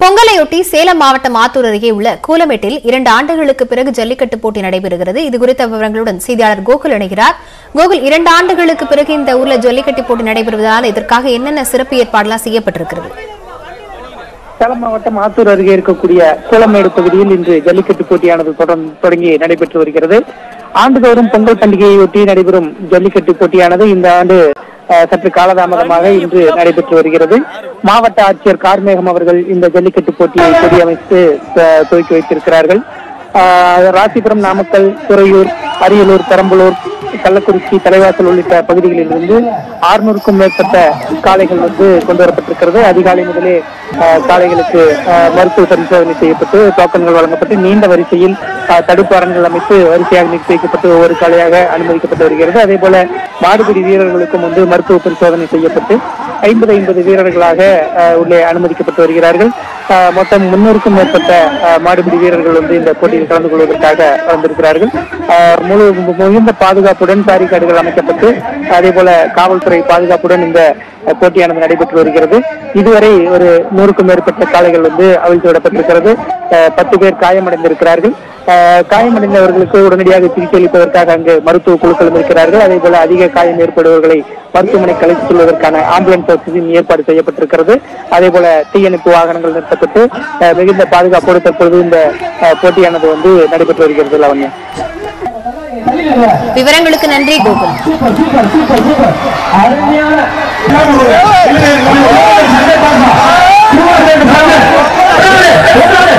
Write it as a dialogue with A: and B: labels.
A: பொங்கலையொட்டி சேலம் மாவட்டம் ஆத்தூர் அருகே உள்ள கூலமேட்டில் இரண்டு ஆண்டுகளுக்கு பிறகு ஜல்லிக்கட்டு போட்டி நடைபெறுகிறது இது குறித்த விவரங்களுடன் செய்தியாளர் கோகுல் இணைகிறார் கோகுல் இரண்டு ஆண்டுகளுக்கு பிறகு இந்த ஊர்ல ஜல்லிக்கட்டு போட்டி நடைபெறுவதால் இதற்காக என்னென்ன சிறப்பு ஏற்பாடுலாம் செய்யப்பட்டிருக்கிறது
B: சேலம் மாவட்டம் ஆத்தூர் அருகே இருக்கக்கூடிய கூலமேடு பகுதியில் இன்று ஜல்லிக்கட்டு போட்டியானது தொடர்ந்து தொடங்கி நடைபெற்று வருகிறது ஆண்டுதோறும் பொங்கல் பண்டிகையொட்டி நடைபெறும் ஜல்லிக்கட்டு போட்டியானது இந்த ஆண்டு அஹ், சற்று காலதாமதமாக இன்று நடைபெற்று வருகிறது மாவட்ட ஆட்சியர் கார்மேகம் அவர்கள் இந்த ஜல்லிக்கட்டு போட்டியை கொடியமைத்து அஹ், துவக்கி வைத்திருக்கிறார்கள் ஆஹ், ராசிபுரம் நாமக்கல் துறையூர் அரியலூர் பெரம்பலூர் கள்ளக்குறிச்சி தலைவாசல் உள்ளிட்ட பகுதிகளில் இருந்து ஆறுநூறுக்கும் மேற்பட்ட காளைகள் வந்து கொண்டு வரப்பட்டிருக்கிறது அதிகாலை முதலே ஆஹ், காளைகளுக்கு ஆஹ், மருத்துவ பரிசோதனை செய்யப்பட்டு டோக்கன்கள் வழங்கப்பட்டு நீண்ட வரிசையில் ஆஹ், தடுப்பு அரண்கள் அமைத்து வரிசையாக நிறுத்தி வைக்கப்பட்டு ஒவ்வொரு காளையாக அனுமதிக்கப்பட்டு வருகிறது அதே போல மாடுபிடி வீரர்களுக்கும் வந்து மருத்துவ பரிசோதனை செய்யப்பட்டு ஐம்பது ஐம்பது வீரர்களாக ஆஹ், உள்ளே அனுமதிக்கப்பட்டு வருகிறார்கள் ஆஹ், மொத்தம் முன்னூறுக்கும் மேற்பட்ட ஆஹ், மாடுபிடி வீரர்கள் வந்து இந்த போட்டியில் கலந்து கொள்வதற்காக வந்திருக்கிறார்கள் ஆஹ், முழு மிகுந்த பாதுகாப்புடன் பேரிகார்டுகள் அமைக்கப்பட்டு அதே போல காவல்துறை பாதுகாப்புடன் இந்த அஹ், போட்டியானது நடைபெற்று வருகிறது இதுவரை ஒரு நூறுக்கும் மேற்பட்ட காளைகள் வந்து அவிழ்த்து விடப்பட்டிருக்கிறது அஹ், பத்து பேர் காயமடைந்திருக்கிறார்கள் அஹ், காயமடைந்தவர்களுக்கு உடனடியாக சிகிச்சை அளிப்பதற்காக அங்கு மருத்துவ குழுக்களும் இருக்கிறார்கள் அதே போல அதிக காயம் ஏற்படுபவர்களை மருத்துவமனைக்கு அழைத்துச் செல்வதற்கான ஆம்புலன்ஸ் வசதியும் ஏற்பாடு செய்யப்பட்டிருக்கிறது அதே போல தீயணைப்பு வாகனங்கள் நிறுத்தப்பட்டு அஹ், மிகுந்த பாதுகாப்போடு தற்பொழுது இந்த அஹ், போட்டியானது வந்து நடைபெற்று வருகிறது லாவண்யா
A: விவரங்களுக்கு நன்றி Gokul
C: super super super super அருமையான சண்டை பாப்பா